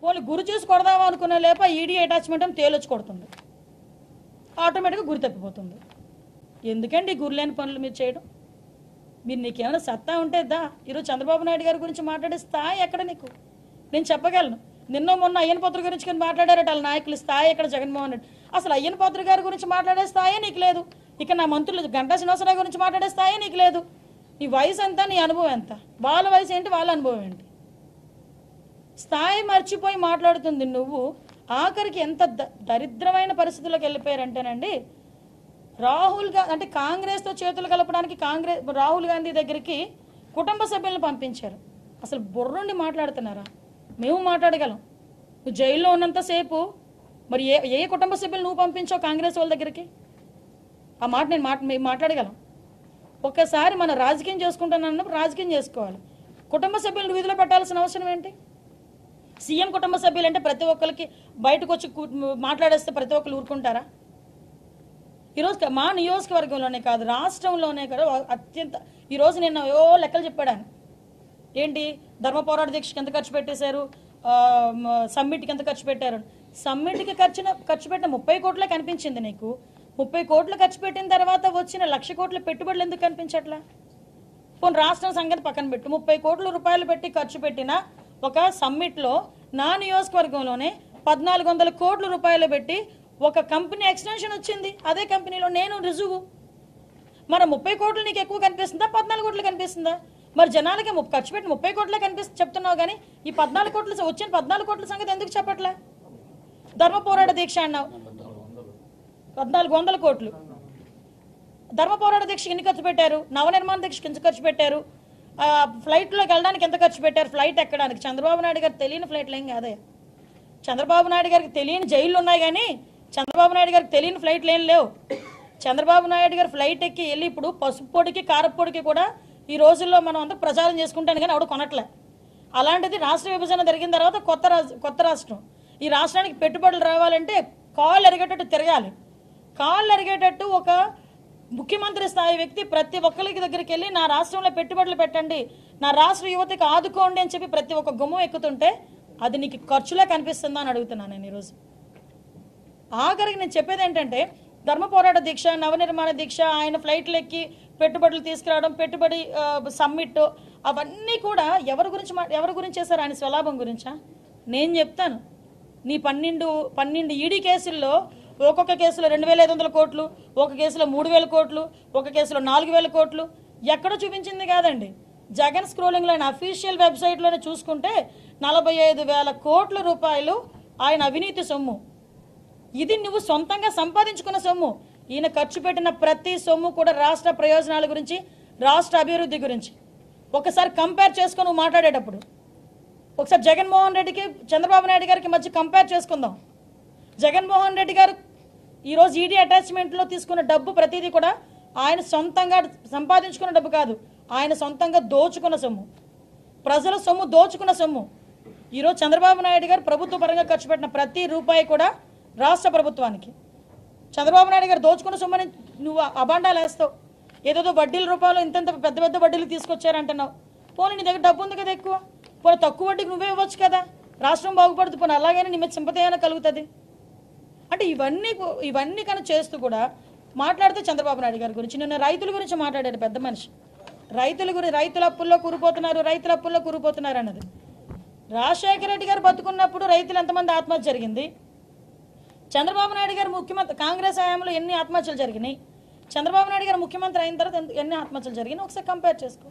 పోనీ గురి చూసి కొడదామా అనుకునే లేప ఈడీ అటాచ్మెంట్ అని తేలొచ్చి కొడుతుంది ఆటోమేటిక్గా గురి తప్పిపోతుంది ఎందుకండి ఈ గురి లేని పనులు మీరు చేయడం మీరు నీకేమైనా సత్తా ఉంటే దా ఈరోజు చంద్రబాబు నాయుడు గారి గురించి మాట్లాడే స్థాయి ఎక్కడ నీకు నేను చెప్పగలను నిన్న మొన్న అయ్యన పాత్ర గురించి కానీ మాట్లాడారట వాళ్ళ నాయకులు స్థాయి ఎక్కడ జగన్మోహన్ రెడ్డి అసలు అయ్యన పాత్ర గారి గురించి మాట్లాడే స్థాయే నీకు లేదు ఇక నా మంత్రులు గంటా శ్రీనివాసరావు గురించి మాట్లాడే స్థాయే నీకు లేదు నీ వయసు ఎంత నీ అనుభవం ఎంత వాళ్ళ వయసు ఏంటి వాళ్ళ అనుభవం ఏంటి స్థాయి మర్చిపోయి మాట్లాడుతుంది నువ్వు ఆఖరికి ఎంత ద- దరిద్రమైన పరిస్థితుల్లోకి వెళ్ళిపోయారంటేనండి రాహుల్ గా అంటే కాంగ్రెస్తో చేతులు కలపడానికి కాంగ్రెస్ రాహుల్ గాంధీ దగ్గరికి కుటుంబ సభ్యులను పంపించారు అసలు బుర్రుండి మాట్లాడుతున్నారా మేము మాట్లాడగలం నువ్వు జైల్లో ఉన్నంతసేపు మరి ఏ ఏ కుటుంబ సభ్యులు నువ్వు పంపించావు కాంగ్రెస్ వాళ్ళ దగ్గరికి ఆ మాట నేను మాట మేము మాట్లాడగలం ఒక్కసారి మన రాజకీయం చేసుకుంటానన్నప్పుడు రాజకీయం చేసుకోవాలి కుటుంబ సభ్యులను విధిలో పెట్టాల్సిన అవసరం ఏంటి సీఎం కుటుంబ సభ్యులు అంటే ప్రతి ఒక్కరికి బయటకు వచ్చి కూ- మాట్లాడేస్తే ప్రతి ఒక్కరు ఊరుకుంటారా ఈరోజు క- మా నియోజకవర్గంలోనే కాదు రాష్ట్రంలోనే కదా అత్యంత ఈరోజు నేను ఏవో లెక్కలు చెప్పాడు ఆయన ఏంటి ధర్మ పోరాట దీక్షకి ఎంత ఖర్చు పెట్టేశారు ఆ, మ- సమ్మిట్కి ఎంత ఖర్చు పెట్టారు సమ్మిట్కి ఖర్చున ఖర్చు పెట్టిన ముప్పై కోట్లే కనిపించింది నీకు ముప్పై కోట్లు ఖర్చు పెట్టిన తర్వాత వచ్చిన లక్ష కోట్ల పెట్టుబడులు ఎందుకు కనిపించట్లా పోనీ రాష్ట్రం సంగతి పక్కన పెట్టు ముప్పై కోట్ల రూపాయలు పెట్టి ఖర్చు పెట్టిన ఒక సమ్మిట్లో నా నియోజకవర్గంలోనే పద్నాలుగు వందల కోట్ల రూపాయలు పెట్టి ఒక కంపెనీ ఎక్స్టెన్షన్ వచ్చింది అదే కంపెనీలో నేను రుజువు మరి ముప్పై కోట్లు నీకు ఎక్కువ కనిపిస్తుందా పద్నాలుగు కోట్లు కనిపిస్తుందా మరి జనాలకి ము- ఖర్చు పెట్టి ముప్పై కోట్లే కనిపిస్తు చెప్తున్నావు కానీ ఈ పద్నాలుగు కోట్ల స- వచ్చిన పద్నాలుగు కోట్ల సంగతి ఎందుకు చెప్పట్లే ధర్మ పోరాట దీక్ష అన్నావు పద్నాలుగు వందల కోట్లు ధర్మ పోరాట దీక్షకి ఎన్ని ఖర్చు పెట్టారు నవనిర్మాణ దీక్షకి ఎంత ఖర్చు పెట్టారు ఆ, ఫ్లైట్లోకి వెళ్ళడానికి ఎంత ఖర్చు పెట్టారు ఫ్లైట్ ఎక్కడానికి చంద్రబాబు నాయుడు గారు తెలియని ఫ్లైట్లు ఏం కాదే చంద్రబాబు నాయుడు గారికి తెలియని జైళ్ళు ఉన్నాయి కానీ చంద్రబాబు నాయుడు గారికి తెలియని ఫ్లైట్లు ఏం లేవు చంద్రబాబు నాయుడు గారు ఫ్లైట్ ఎక్కి వెళ్ళి ఇప్పుడు పసుపు పొడికి కారప్పొడికి కూడా ఈ రోజుల్లో మనం అంతా ప్రచారం చేసుకుంటాను కానీ ఆవిడ కొనట్లే అలాంటిది రాష్ట్ర విభజన జరిగిన తర్వాత కొత్త రాజ్ కొత్త రాష్ట్రం ఈ రాష్ట్రానికి పెట్టుబడులు రావాలంటే కాళ్ళు ఎరిగేటట్టు తిరగాలి కాళ్ళు ఎరిగేటట్టు ఒక ముఖ్యమంత్రి స్థాయి వ్యక్తి ప్రతి ఒక్కరికి దగ్గరికి వెళ్ళి నా రాష్ట్రంలో పెట్టుబడులు పెట్టండి నా రాష్ట్ర యువతకి ఆదుకోండి అని చెప్పి ప్రతి ఒక్క గుమ్మం ఎక్కుతుంటే అది నీకు ఖర్చులా కనిపిస్తుందా అని అడుగుతున్నాను నేను ఈరోజు ఆఖరికి నేను చెప్పేది ఏంటంటే ధర్మ పోరాట దీక్ష నవనిర్మాణ దీక్ష ఆయన ఫ్లైట్లు ఎక్కి పెట్టుబడులు తీసుకురావడం పెట్టుబడి ఆ, సమ్మిట్ అవన్నీ కూడా ఎవరి గురించి మా- ఎవరి గురించి చేశారు ఆయన స్వలాభం గురించా నేను చెప్తాను నీ పన్నెండు పన్నెండు ఈడీ కేసుల్లో ఒక్కొక్క కేసులో రెండు వేల ఐదు వందల కోట్లు ఒక కేసులో మూడు వేల కోట్లు ఒక కేసులో నాలుగు వేల కోట్లు ఎక్కడ చూపించింది కాదండి జగన్ స్క్రోలింగ్లో ఆయన అఫీషియల్ వెబ్సైట్లోనే చూసుకుంటే నలభై ఐదు వేల కోట్ల రూపాయలు ఆయన అవినీతి సొమ్ము ఇది నువ్వు సొంతంగా సంపాదించుకున్న సొమ్ము ఈయన ఖర్చు పెట్టిన ప్రతి సొమ్ము కూడా రాష్ట్ర ప్రయోజనాల గురించి రాష్ట్ర అభివృద్ధి గురించి ఒకసారి కంపేర్ చేసుకొని నువ్వు మాట్లాడేటప్పుడు ఒకసారి జగన్మోహన్ రెడ్డికి చంద్రబాబు నాయుడు గారికి మధ్య కంపేర్ చేసుకుందాం జగన్మోహన్ రెడ్డి గారు ఈరోజు ఈడీ అటాచ్మెంట్లో తీసుకున్న డబ్బు ప్రతిదీ కూడా ఆయన సొంతంగా సంపాదించుకున్న డబ్బు కాదు ఆయన సొంతంగా దోచుకున్న సొమ్ము ప్రజల సొమ్ము దోచుకున్న సొమ్ము ఈరోజు చంద్రబాబు నాయుడు గారు ప్రభుత్వ పరంగా ఖర్చు పెట్టిన ప్రతి రూపాయి కూడా రాష్ట్ర ప్రభుత్వానికి చంద్రబాబు నాయుడు గారు దోచుకున్న సొమ్మని నువ్వు అబాండాలు వేస్తావు ఏదేదో వడ్డీల రూపాయలు ఇంతంత పెద్ద పెద్ద వడ్డీలు తీసుకొచ్చారంటున్నావు పోనీ నీ దగ్గర డబ్బు ఉంది కదా ఎక్కువ పోనీ తక్కువ వడ్డీకి నువ్వే ఇవ్వచ్చు కదా రాష్ట్రం బాగుపడుతుంది పోనీ అలాగైనా నీ మీద సింపతి అయినా కలుగుతుంది అంటే ఇవన్నీ కు- ఇవన్నీ కనుక చేస్తూ కూడా మాట్లాడితే చంద్రబాబు నాయుడు గారి గురించి నిన్న రైతుల గురించి మాట్లాడాడు పెద్ద మనిషి రైతుల గురించి రైతుల అప్పుల్లో కూరిపోతున్నారు రైతుల అప్పుల్లో కూరిపోతున్నారు అన్నది రాజశేఖర రెడ్డి గారు బతుకున్నప్పుడు రైతులు ఎంతమంది ఆత్మహత్య జరిగింది చంద్రబాబు నాయుడు గారు ముఖ్యమంత్రి కాంగ్రెస్ హయాంలో ఎన్ని ఆత్మహత్యలు జరిగినాయి చంద్రబాబు నాయుడు గారు ముఖ్యమంత్రి అయిన తర్వాత ఎంత- ఎన్ని ఆత్మహత్యలు జరిగినాయి ఒకసారి కంపేర్ చేసుకో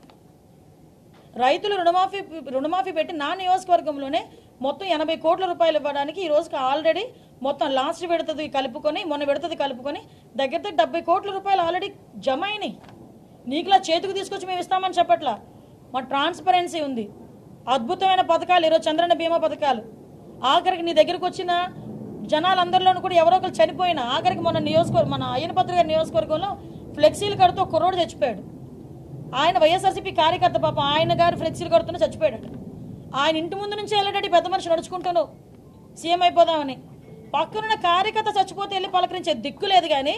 రైతులు రుణమాఫీ రుణమాఫీ పెట్టి నా నియోజకవర్గంలోనే మొత్తం ఎనభై కోట్ల రూపాయలు ఇవ్వడానికి ఈ రోజుకి ఆల్రెడీ మొత్తం లాస్ట్ విడతది కలుపుకొని మొన్న విడతది కలుపుకొని దగ్గర దగ్గర డెబ్బై కోట్ల రూపాయలు ఆల్రెడీ జమ అయినాయి నీకులా చేతికి తీసుకొచ్చి మేము ఇస్తామని చెప్పట్లా మా ట్రాన్స్పరెన్సీ ఉంది అద్భుతమైన పథకాలు ఈరోజు చంద్రన్న బీమా పథకాలు ఆఖరికి నీ దగ్గరకు వచ్చిన జనాలందరిలోనూ కూడా ఎవరో ఒకరు చనిపోయినా ఆఖరికి మన నియోజకవర్గం మన అయ్యనపత్ర గారి నియోజకవర్గంలో ఫ్లెక్సీలు కడుతూ ఒక కుర్రోడు చచ్చిపోయాడు ఆయన వైఎస్ఆర్సీపీ కార్యకర్త పాపం ఆయన గారు ఫ్లెక్సీలు కడుతున్న చచ్చిపోయాడు ఆయన ఇంటి ముందు నుంచి వెళ్ళాడు పెద్ద మనిషి నడుచుకుంటాను సీఎం అయిపోదామని పక్కనున్న కార్యకర్త చచ్చిపోతే వెళ్ళి పలకరించే దిక్కు లేదు కానీ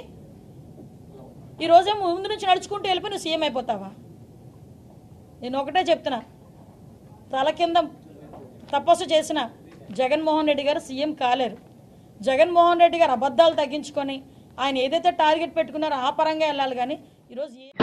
ఈ రోజేమో ముందు నుంచి నడుచుకుంటూ వెళ్ళిపోయి నువ్వు సీఎం అయిపోతావా నేను ఒకటే చెప్తున్నా తల కింద తపస్సు చేసిన జగన్మోహన్ రెడ్డి గారు సీఎం కాలేరు జగన్మోహన్ రెడ్డి గారు అబద్ధాలు తగ్గించుకొని ఆయన ఏదైతే టార్గెట్ పెట్టుకున్నారో ఆ పరంగా వెళ్ళాలి కానీ ఈరోజు ఏ